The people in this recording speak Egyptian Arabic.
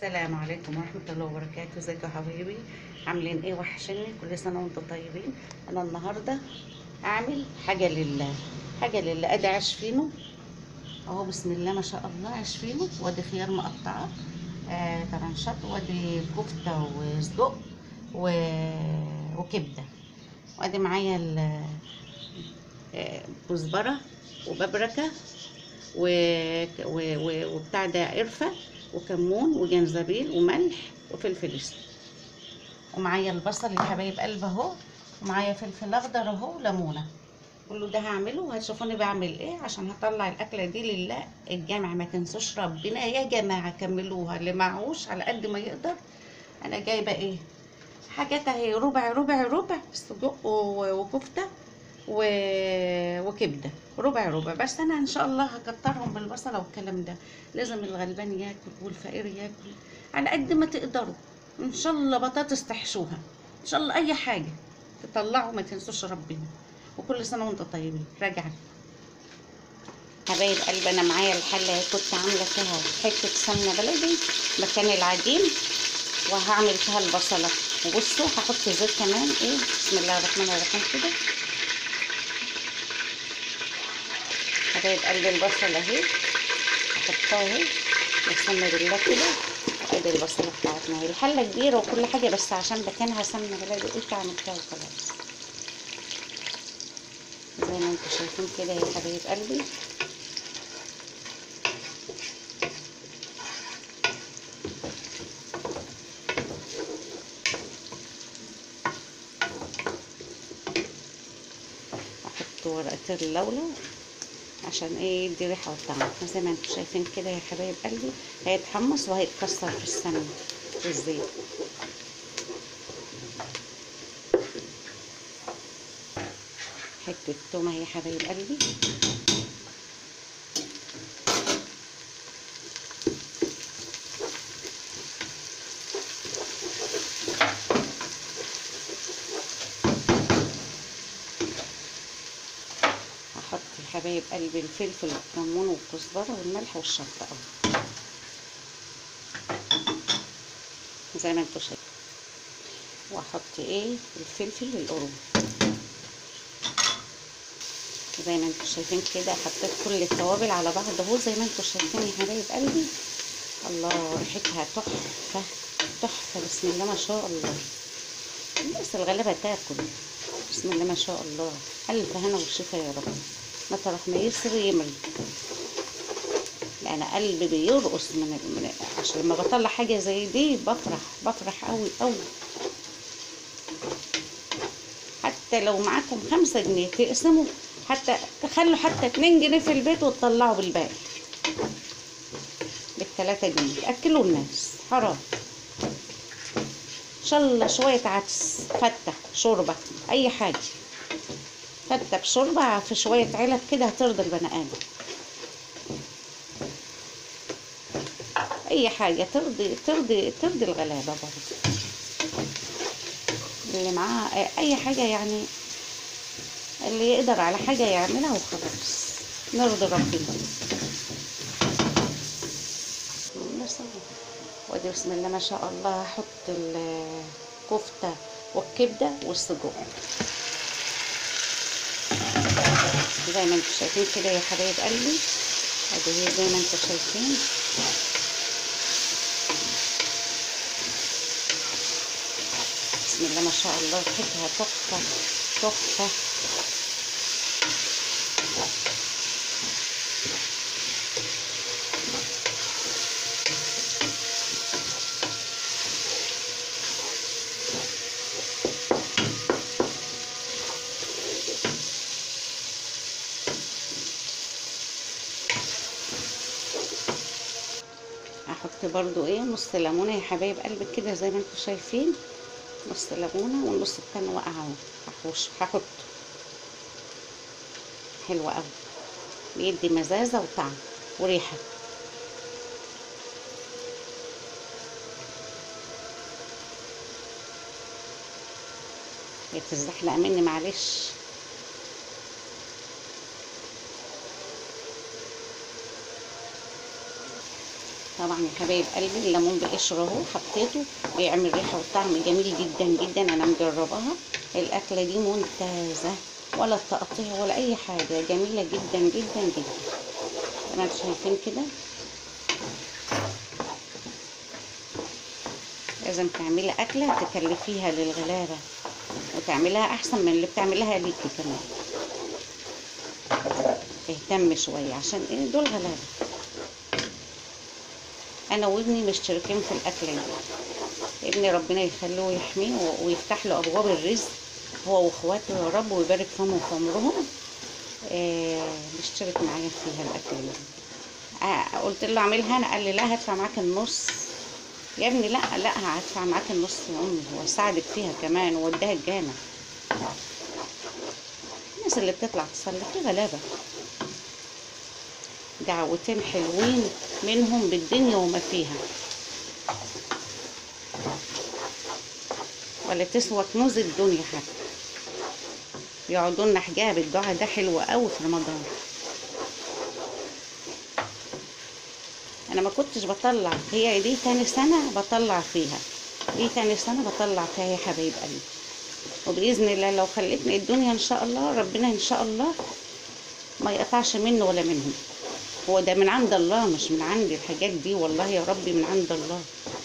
السلام عليكم ورحمة الله وبركاته ازيكم يا حبايبي عاملين ايه وحشني كل سنة وانتم طيبين انا النهاردة هعمل حاجة لله حاجة لله ادي عيش فينو اهو بسم الله ما شاء الله عيش فينو وادي خيار مقطعة آه طرنشات وادي كفتة وصدق و... وكبدة وادي معايا ال آه، كزبرة وببركة و... و... و... وبتاع ده قرفة وكمون وجنزبيل وملح وفلفل اسود ومعايا البصل يا حبايب قلب اهو ومعايا فلفل اخضر اهو وليمونه كله ده هعمله وهتشوفوني بعمل ايه عشان هطلع الاكله دي لله الجامع ما تنسوش ربنا يا جماعه كملوها اللي معهوش على قد ما يقدر انا جايبه ايه حاجات اهي ربع ربع ربع سجق و- وكفته و... وكبده ربع ربع بس انا ان شاء الله هكترهم بالبصله والكلام ده لازم الغلبان ياكل والفقير ياكل على قد ما تقدروا ان شاء الله بطاطس تحشوها ان شاء الله اي حاجه تطلعوا ما تنسوش ربنا وكل سنه وانتم طيبين راجعه حبايب قلبي انا معايا الحله اهي كنت عامله فيها حته سمنه بلدي مكان العجين وهعمل فيها البصله وبصوا هحط زيت كمان ايه بسم الله الرحمن الرحيم كده حبايب قلبي البصله اهي احطها اهي بسم بالله كده وادي البصله بتاعتنا اهي الحله كبيره وكل حاجه بس عشان مكانها سمنه بلدي قلت عملتها وخلاص زي ما انتم شايفين كده يا حبايب قلبي احط ورقتين اللولو عشان ايه يدي ريحه وطعم زي ما انتم شايفين كده يا حبايب قلبي هيتحمص وهيتكسر في السمنه في الزيت حته تومه يا حبايب قلبي هحط يا حبايب قلبي الفلفل والكمون والكزبره والملح والشطه اهو زي ما انتم شايفين واحط ايه الفلفل القرون زي ما انتم شايفين كده حطيت كل التوابل على بعض اهو زي ما انتم شايفين يا حبايب قلبي الله ريحتها تحفه تحفه بسم الله ما شاء الله الناس الغلابه تاكل بسم الله ما شاء الله الف هنا وشفا يا رب مطرح ما يسري يمري لان قلبي بيرقص من, من عشان لما بطلع حاجه زي دي بفرح بفرح قوي قوي حتى لو معاكم خمسة جنيه تقسموا حتى تخلوا حتى اتنين جنيه في البيت وتطلعوا بالباقي بالتلاتة جنيه تأكلوا الناس حرام ان شاء الله شوية عدس فتة شوربة اي حاجة فتة بشوربة في شوية علب كده هترضي البني ادم اي حاجة ترضي ترضي ترضي الغلابة برضه اللي معاه اي حاجة يعني اللي يقدر على حاجة يعملها وخلاص نرضي ربنا بس أهو. وادي بسم الله ما شاء الله هحط الكفتة والكبدة والسجق زي ما انتم شايفين كده يا حبايب قلبي ادي هي زي ما انتم شايفين بسم الله ما شاء الله ريحتها تحفة تحفة هحط برضو ايه نص ليمونه يا حبايب قلبي كده زي ما انتم شايفين نص ليمونه والنص التاني واقع اهو هحوش هحطه حلو قوي بيدي مزازه وطعم وريحه هي بتزحلق مني معلش طبعا يا حبايب قلبي الليمون بقشره اهو حطيته بيعمل ريحه وطعم جميل جدا جدا انا مجرباها الاكله دي ممتازه ولا التقطيع ولا اي حاجه جميله جدا جدا جدا زي ما انتم شايفين كده لازم تعملي اكله تكلفيها للغلابه وتعملها احسن من اللي بتعملها ليكي كمان تهتم شويه عشان ايه دول غلابه انا وابني مشتركين في الاكله دي ابني ربنا يخليه ويحميه و- ويفتح له ابواب الرزق هو واخواته يا رب ويبارك فيهم وفي عمرهم آه بيشترك معايا فيها الاكله دي آه قلت له اعملها انا قال لي لا هدفع معاك النص يا ابني لا لا هدفع معاك النص يا امي واساعدك فيها كمان ووديها الجامع الناس اللي بتطلع تصلي في غلابه دعوتين حلوين منهم بالدنيا وما فيها ولا تسوى كنوز الدنيا حتى يقعدوا لنا حجاب الدعاء ده حلو قوي في رمضان انا ما كنتش بطلع هي دي تاني سنة بطلع فيها دي تاني سنة بطلع فيها يا حبايب قلبي وبإذن الله لو خلتني الدنيا إن شاء الله ربنا إن شاء الله ما يقطعش منه ولا منهم هو ده من عند الله مش من عندي الحاجات دي والله يا ربي من عند الله